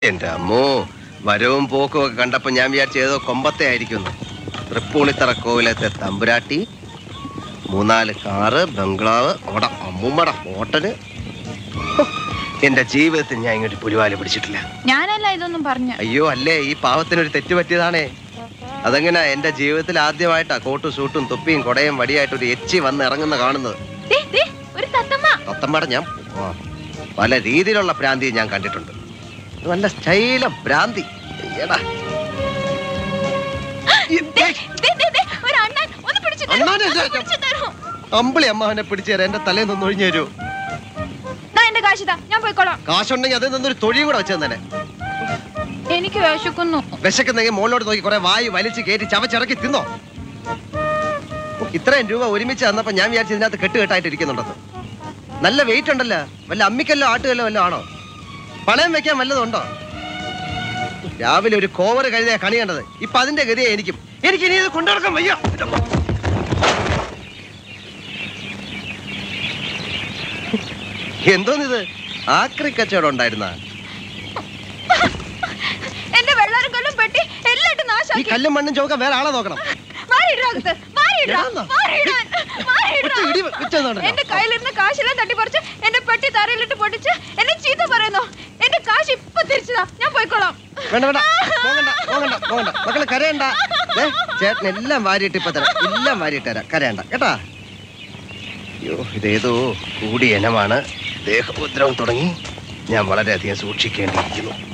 എന്റെ അമ്മോ വരവും പോക്കും ഒക്കെ കണ്ടപ്പോ ഞാൻ വിചാരിച്ച ഏതോ കൊമ്പത്തെ ആയിരിക്കുന്നു തൃപ്പൂണിത്തറ കോവിലത്തെ തമ്പുരാട്ടി മൂന്നാല് കാറ് ബംഗ്ലാവ് അവിടെ അമ്മൂമ്മയുടെ ഹോട്ടല് ഹോ, എന്റെ ജീവിതത്തിൽ ഞാൻ ഇങ്ങോട്ട് പുലിവാല് പിടിച്ചിട്ടില്ല ഞാനല്ല ഇതൊന്നും പറഞ്ഞ അയ്യോ അല്ലേ ഈ പാവത്തിനൊരു തെറ്റ് പറ്റിയതാണേ അതെങ്ങനാ എന്റെ ജീവിതത്തിൽ ആദ്യമായിട്ടാ കോട്ടും സൂട്ടും തൊപ്പിയും കൊടയും വടിയായിട്ട് ഒരു എച്ചി വന്ന് ഇറങ്ങുന്ന കാണുന്നത് ഒരു തത്തമ്മ തത്തമ്മയുടെ ഞാൻ ആ, പല രീതിയിലുള്ള ഭ്രാന്തി ഞാൻ കണ്ടിട്ടുണ്ട് ഇത് നല്ല സ്റ്റൈല ഭ്രാന്തി എടാ ദേ, ദേ, ദേ, ദേ, ഒരു അണ്ണൻ ഒന്ന് പിടിച്ചു തരൂ, അണ്ണാനെ ഒന്ന് ഇല്ല, പിടിച്ചു തരൂ. അമ്പിളി അമ്മാവനെ പിടിച്ചു തരാം എന്റെ തലേന്ന് ഒന്ന് ഒഴിഞ്ഞു തരൂ ദാ എന്റെ കാശിതാ ഞാൻ പോയിക്കോളാം കാശുണ്ടെങ്കിൽ അതിൽ നിന്നൊരു തൊഴിയും കൂടെ വെച്ചു തന്നെ എനിക്ക് വിശക്കുന്നു വിശക്കുന്നെങ്കിൽ മുകളിലോട്ട് നോക്കി കുറെ വായി വലിച്ച് കയറ്റി ചവച്ചിറക്കി തിന്നോ ഓ, ഇത്രയും രൂപ ഒരുമിച്ച് തന്നപ്പോ ഞാൻ വിചാരിച്ചു ഇതിനകത്ത് കെട്ടുകെട്ടായിട്ട് ഇരിക്കുന്നുണ്ടെന്ന് നല്ല വെയിറ്റ് ഉണ്ടല്ലോ വല്ല അമ്മിക്കല്ലോ ആട്ടുകല്ലോ വല്ലോ ആണോ പണയം വെക്കാൻ വല്ലതും ഉണ്ടോ രാവിലെ ഒരു കോവർ കഴുതിയ കണിയേണ്ടത് ഇപ്പൊ അതിന്റെ ഗതിയെ എനിക്കും എനിക്ക് ഇനി ഇത് കൊണ്ടുനടക്കാൻ വയ്യ എന്തോന്നിത് ആക്രി കച്ചവടം ഉണ്ടായിരുന്ന എന്റെ വെള്ളാരം കൊല്ലം പെട്ടി എല്ലായിട്ടും ഈ നാശാക്കി കല്ലും മണ്ണും ചോക്കാൻ വേറെ ആളെ നോക്കണം മാറിയിടാ അകത്ത് മാറിയിടാ എടാന്നാ. മാറിയിടാൻ മാറിയിടാ ഒറ്റ ഇടി വെച്ചതുകൊണ്ടല്ലോ. എന്റെ കയ്യിലിരുന്ന കാശെല്ലാം തട്ടിപ്പറിച്ച് എന്റെ പെട്ടി തറയിലിട്ട് പൊട്ടിച്ച് എന്നെ ചീത്ത പറയുന്നു എന്റെ കാശ് ഇപ്പൊ തിരിച്ചതാ ഞാൻ പോയിക്കോളാം വേണ്ട വേണ്ട പോകണ്ട പോകണ്ട പോകണ്ട മക്കള് കരയണ്ട ദേ, ചേട്ടൻ എല്ലാം വാരിയിട്ട് ഇപ്പൊ തരാം എല്ലാം വാരിയിട്ട് തരാം കരയണ്ട കേട്ടാ അയ്യോ ഇതേതോ കൂടിയ ഇനമാണ് ദേഹോദ്രവം തുടങ്ങി ഞാൻ വളരെയധികം സൂക്ഷിക്കേണ്ടിയിരിക്കുന്നു